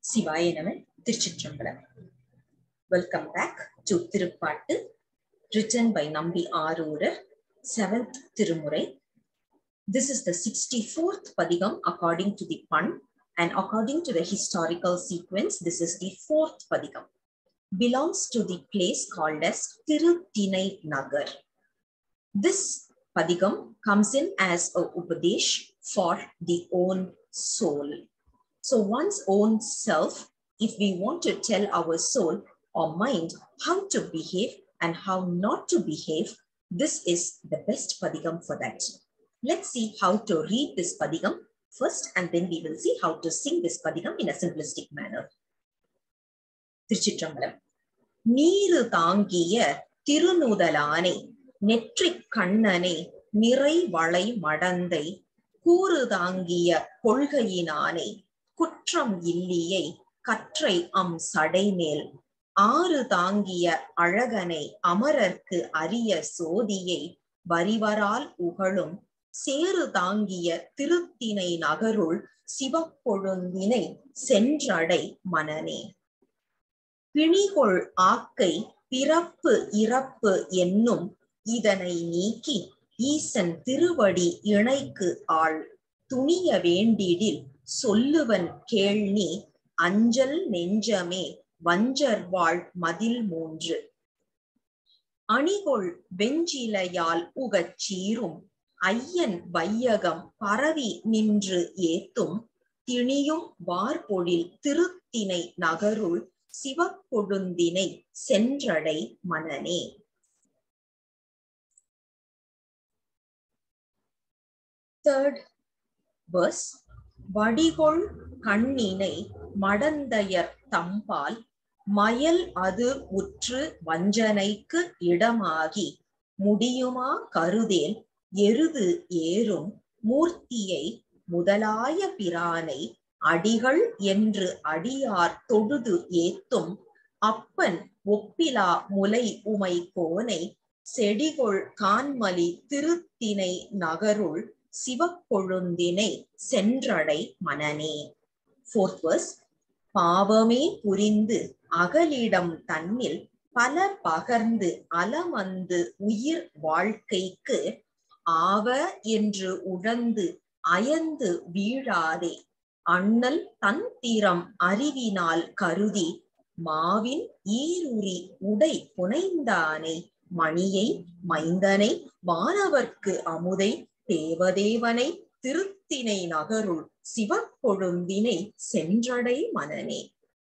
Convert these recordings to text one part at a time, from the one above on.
சிவாய நம திருச்சிற்றம்பலம் welcome back to Thiruppattu written by Nambi Aroorar seventh Thirumurai This is the 64th Padigam according to the pun and according to the historical sequence, this is the fourth Padigam. Belongs to the place called as Tiruthinai Nagar. This Padigam comes in as a Upadesh for the own soul. So one's own self, if we want to tell our soul or mind how to behave and how not to behave, this is the best Padigam for that. Let's see how to read this Padigam first and then we will see how to sing this Padigam in a simplistic manner. திருச்சிற்றம்பலம் நீரு தாங்கிய திருநுதலானை நெற்றிக் கண்ணனை நிறை வளை மடந்தை கூறு தாங்கிய கொள்கையினானை குற்றம் இல்லியை கற்றை அம் சடைமேல் ஆறு தாங்கிய அழகனை அமரர்க்கு அரிய சோதியை வரிவரால் உகழும் சேறு தாங்கிய திருத்தினை நகருள் சிவப்பொழுந்தினை சென்றடை மனனே பிணிகொள் ஆக்கை பிறப்பு இறப்பு என்னும் இதனை நீக்கி ஈசன் திருவடி இணைக்கு ஆள் துணிய வேண்டிடில் சொல்லுவன் கேள்னி அஞ்சல் நெஞ்சமே வஞ்சர் வாழ் மதில் மூன்று அணிகொள் வெஞ்சிலையால் உகச் சீரும் ஐயன் வையகம் பரவி நின்று ஏத்தும் திணியும் வார்பொழில் திருத்தினை நகருள் சிவப்பொழுந்தினை சென்றடை மனனே தேர்ட் verse வடிகொள் கண்ணினை மடந்தையர் தம்பால் மயல் அது உற்று வஞ்சனைக்கு இடமாகி முடியுமா கருதேல் எருது ஏறும் மூர்த்தியை முதலாய பிரானை அடிகள் என்று அடியார் தொழுது ஏத்தும் அப்பன் ஒப்பிலா முலை உமை கோனை செடிகொள் கான்மலி திருத்தினை நகருள் சிவப்பொழுந்தினை சென்றடை மனனே ஃபோர்த் வர்ஸ் பாவமே புரிந்து அகலிடம் தன்னில் பல பகர்ந்து அலமந்து உயிர் வாழ்க்கைக்கு ஆவ என்று உழந்து அயந்து வீழாதே அண்ணல் தன் தீரம் அறிவினால் கருதி மாவின் ஈருரி உடை புனைந்தானை மணியை மைந்தனை வானவர்க்கு அமுதை தேவதேவனை திருத்தினை நகருள் சிவப்பொழுந்தினை சென்றடை மனனே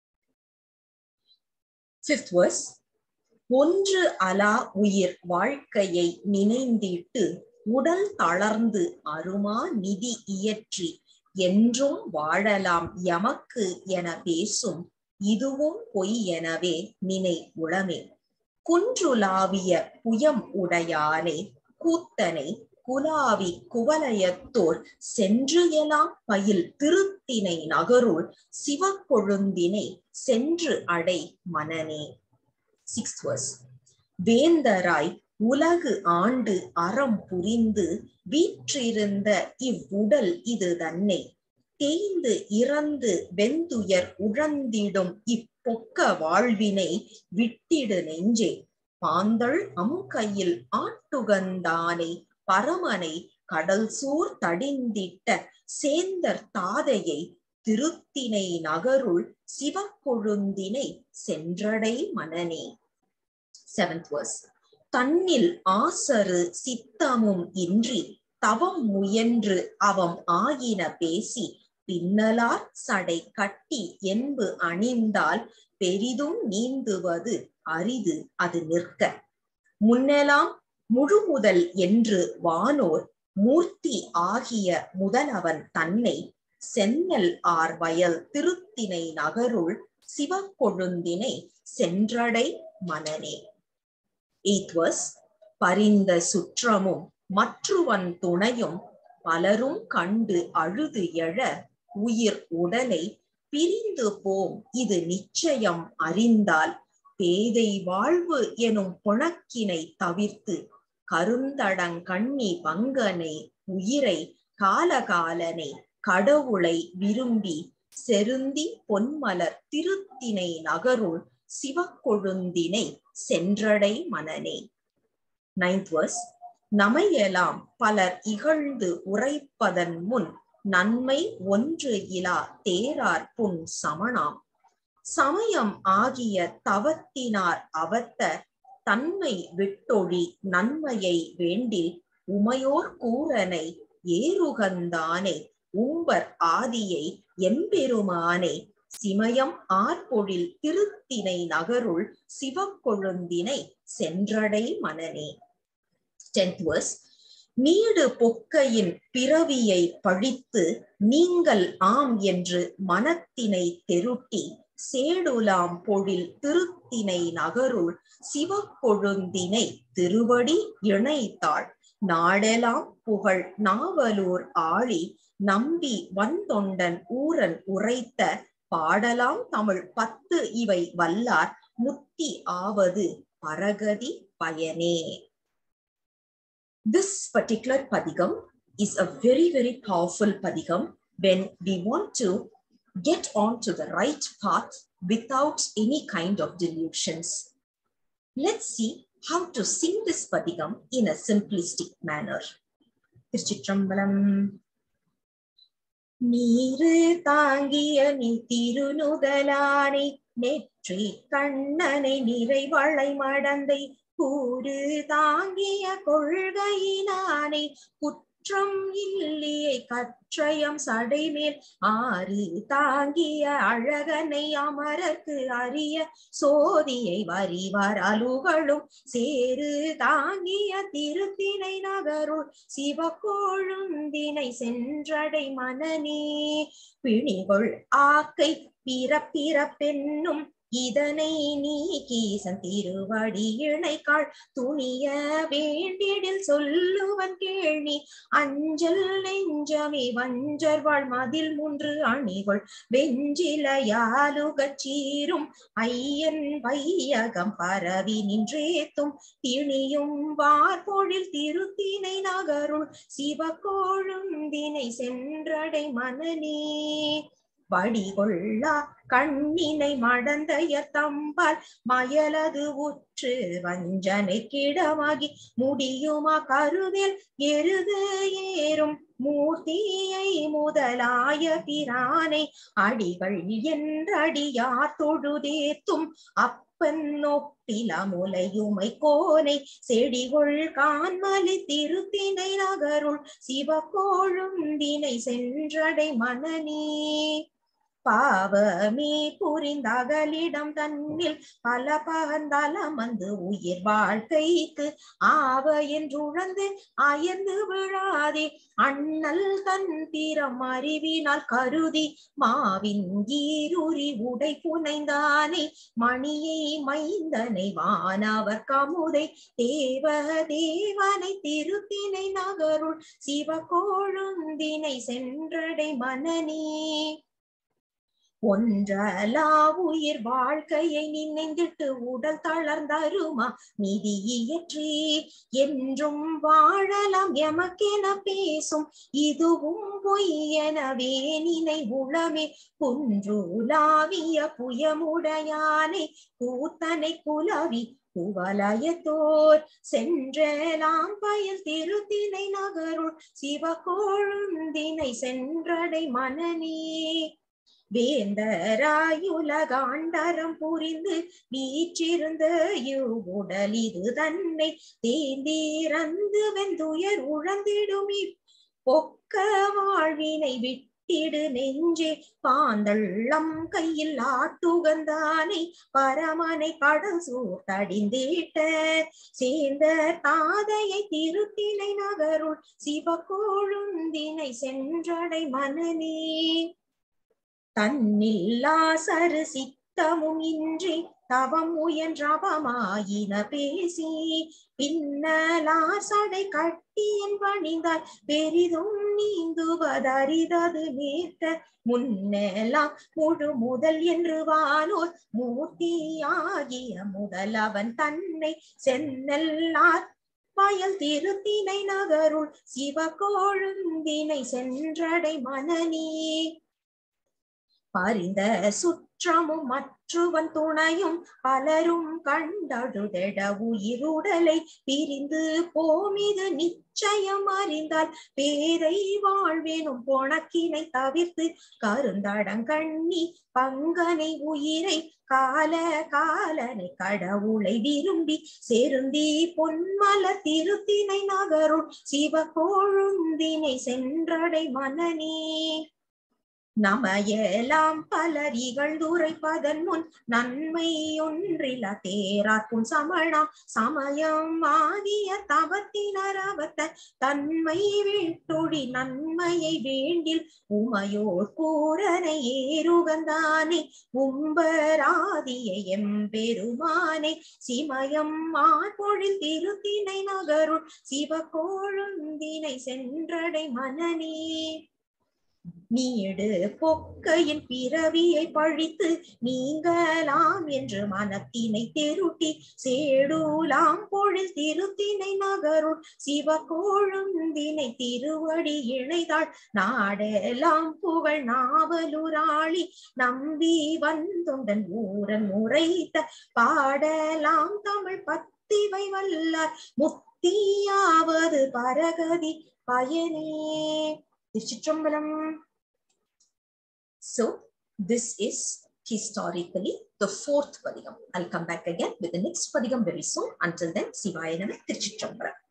ஃபிஃப்த் வர்ஸ் ஒன்று அலா உயிர் வாழ்க்கையை நினைந்திட்டு உடல் தளர்ந்து அருமா நிதி இயற்றி என்றும் வாழலாம் எமக்கு என பேசும் இதுவும் பொய் எனவே நினை உளமே குன்றுலாவிய புயம் உடையானை கூத்தனை குலாவி குவலயத்தோர் சென்று எலாம் பயில் திருத்தினை நகருள் சிவக்கொழுந்தினை சென்று அடை மனனே சிக்ஸ் வர்ஸ் வேந்தராய் உலகு ஆண்டு அறம் புரிந்து வீற்றிருந்த இவ்வுடல் இது தன்னை தேய்ந்து இறந்து வெந்துயர் உழந்திடும் இப்பொக்க வாழ்வினை விட்டிடு நெஞ்சே பாந்தள் அம் கையில் ஆட்டுகந்தானை பரமனை கடல் சூர் தடிந்திட்ட சேந்தர் தாதையை திருத்தினை நகருள் சிவக்கொழுந்தினை சென்றடை மனனே செவன்த் வர்ஸ் தன்னில் ஆசரு சித்தமும் இன்றி தவம் முயன்று அவம் ஆயின பேசி பின்னலார் சடை கட்டி என்பு அணிந்தால் பெரிதும் நீந்துவது அரிது அது நிற்க முன்னெலாம் முழுமுதல் என்று வானோர் மூர்த்தி ஆகிய முதலவன் தன்னை சென்னல் ஆர் வயல் திருத்தினை நகருள் சிவக்கொழுந்தினை சென்றடை மனனே எய்த் வர்ஸ் பரிந்த சுற்றமும் மற்றுவன் துணையும் பலரும் கண்டு அழுது எழ உயிர் உடலை பிரிந்து போம் இது நிச்சயம் அறிந்தால் பேதை வாழ்வு எனும் புணக்கினை தவிர்த்து கருந்தடங்கண்ணி பங்கனை உயிரை காலகாலனை கடவுளை விரும்பி செருந்தி பொன்மலர் திருத்தினை நகருள் சிவக்கொழுந்தினை சென்றடை மனனே நைன்த் வர்ஸ் நமையலாம் பலர் இகழ்ந்து உரைப்பதன் முன் நன்மை ஒன்று இலா தேரார் புன் சமணாம் சமயம் ஆகிய தவத்தினார் அவத்த தன்மை விட்டொழி நன்மையை வேண்டில் உமையோர் கூரனை ஏறுகந்தானே உம்பர் ஆதியை எம்பெருமானே சிமயம் ஆர்பொழில் திருத்தினை நகருள் சிவக்கொழுந்தினை சென்றடை மனனே டென்த் வர்ஸ் நீடு பொக்கையின் பிறவியை பழித்து நீங்கள் ஆம் என்று மனத்தினை தெருட்டி சேடுலாம் பொழில் திருத்தினை நகருள் சிவக்கொழுந்தினை திருவடி இணைத்தாள் நாடெலாம் புகழ் நாவலூர் ஆழி நம்பி வந்தொண்டன் ஊரன் உரைத்த பாடலாம் தமிழ் பத்து இவை வல்லார் முத்தி ஆவது பரகதி பயனே This particular padigam is a very, very powerful padigam when we want to get on to the right path without any kind of delusions. Let's see how to sing this padigam in a simplistic manner. திருச்சிற்றம்பலம் நீரு தாங்கிய நீ திருநுதலானை நெற்றி கண்ணனை நிறைவளை மடந்தை கூறு தாங்கிய கொள்கையினானை குற்றம் இல்லையே கற்றயம் சடைமேல் ஆறு தாங்கிய அழகனை அமரர்க்கு அறிய சோதியை வரிவார் அலுகளும் சேரு தாங்கிய திருத்தினை நகருள் சிவக்கோழுந்தினை சென்றடை மனநே பிணிகொள் ஆக்கை பிறப்பிற பெண்ணும் இதனை நீக்கீசன் திருவடி இணைக்காள் துணிய வேண்டிடில் சொல்லுவன் கேள்வி அஞ்சல் நெஞ்சமே வஞ்சர் வாழ் மதில் மூன்று அணிகள் வெஞ்சிலையாலுகச் சீரும் ஐயன் வையகம் பரவி நின்றேத்தும் திணியும் வார்பொழில் திருத்தினை நகருள் சிவக்கோழுந்தினை சென்றடை மனநே வடிகொள்ளா கண்ணினை மடந்தையர் தம்பால் மயலது உற்று வஞ்சனை கிடமாகி முடியுமா கருவேல் எருது ஏறும் மூர்த்தியை முதலாய பிரானை அடிகள் என்றடியார் தொழுதேத்தும் அப்பன் நொப்பில முலையுமை கோனை செடிகொள் கான்மலி திருத்தினை நகருள் சிவக்கோழுந்தினை சென்றடை மனநே பாவமே புரிந்தகலிடம் தன்னில் பல பகந்தலம் வந்து உயிர் வாழ்க்கைக்கு ஆவ என்றுழந்து அயர்ந்து விழாதே அண்ணல் தன் திறம் அறிவினால் கருதி மாவின் ஈருரி உடை புனைந்தானே மணியை மைந்தனை வானவர் கமுதை தேவ தேவனை திருத்தினை நகருள் சிவகோழுந்தினை சென்றடை மனநே ஒன்றலா உயிர் வாழ்க்கையை நினைந்திட்டு உடல் தளர்ந்தருமா நிதி இயற்றி என்றும் வாழலாம் எமக்கென பேசும் இதுவும் பொய்யெனவே நினை உளமே குன்றுலாவிய புயமுடையானை கூத்தனை குலவி குவலயத்தோர் சென்றலாம் பயல் திருத்தினை நகருள் சிவகோழுந்தினை சென்றடை மனநே வேந்தராயுலகாண்டரம் புரிந்து வீற்றிருந்த உடல் இது தன்னை தேந்திரந்து வெந்துயர் உழந்திடும் பொக்க வாழ்வினை விட்டிடு நெஞ்சே பாந்தள்ளம் கையில் ஆட்டுகந்தானை பரமனை கடல் சூர்த்தடிந்தேட்ட சேர்ந்த தாதையை திருத்தினை நகருள் சிவகோழுந்தினை சென்றடை மனநே தன்னில்லா சரு சித்தமும் இன்றி தவம் முயன்றவமாயின பேசி பின்னலா சடை கட்டியன் பணிந்தால் பெரிதும் நீந்துவதறிதது நேர்த்த முன்னெல்லாம் முழு முதல் என்று வானோர் மூர்த்தியாகிய முதல் அவன் தன்னை சென்னல்லார் பயல் திருத்தினை நகருள் சிவகோழுந்தினை சென்றடை மனநே பரிந்த சுற்றமும் மற்றுவன் துணையும் பலரும் கண்டழுதெட உயிருடலை பிரிந்து போமிது நிச்சயம் அறிந்தால் பேரை வாழ்வேனும் பொணக்கினை தவிர்த்து கருந்தடங்கண்ணி பங்கனை உயிரை கால காலனை கடவுளை விரும்பி செருந்தி பொன்மல திருத்தினை நகருள் சிவகோழுந்தினை சென்றடை மனநே நமையெல்லாம் பலர் இகழ்ந்துரைப்பதன் முன் நன்மை ஒன்றில தேராக்கும் சமணா சமயம் ஆகிய தவத்தினர் அவத்த தன்மை விட்டொழி நன்மையை வேண்டில் உமையோர் கூரனை ஏறுகந்தானே உம்பராதிய எம்பெருமானை சிமயம் மார்பொழில் திருத்தினை நகருள் சிவகோழுந்தினை சென்றடை மனநே நீடு பொக்கையின் பிறவியை பழித்து நீங்கலாம் என்று மனத்தினை தெருட்டி சேடூலாம் பொழில் திருத்தினை நகருள் சிவகோழுந்தினை திருவடி இணைதாள் நாடெல்லாம் புகழ் நாவலுராளி நம்பி வந்துடன் ஊரன் முறைத்த பாடலாம் தமிழ் பத்திவை வல்லார் முத்தியாவது பரகதி பயனே திருச்சிற்றம்பலம் So this is historically the fourth Padigam. I'll come back again with the next Padigam very soon. Until then, Sivaya Nama Tiruchitrambalam.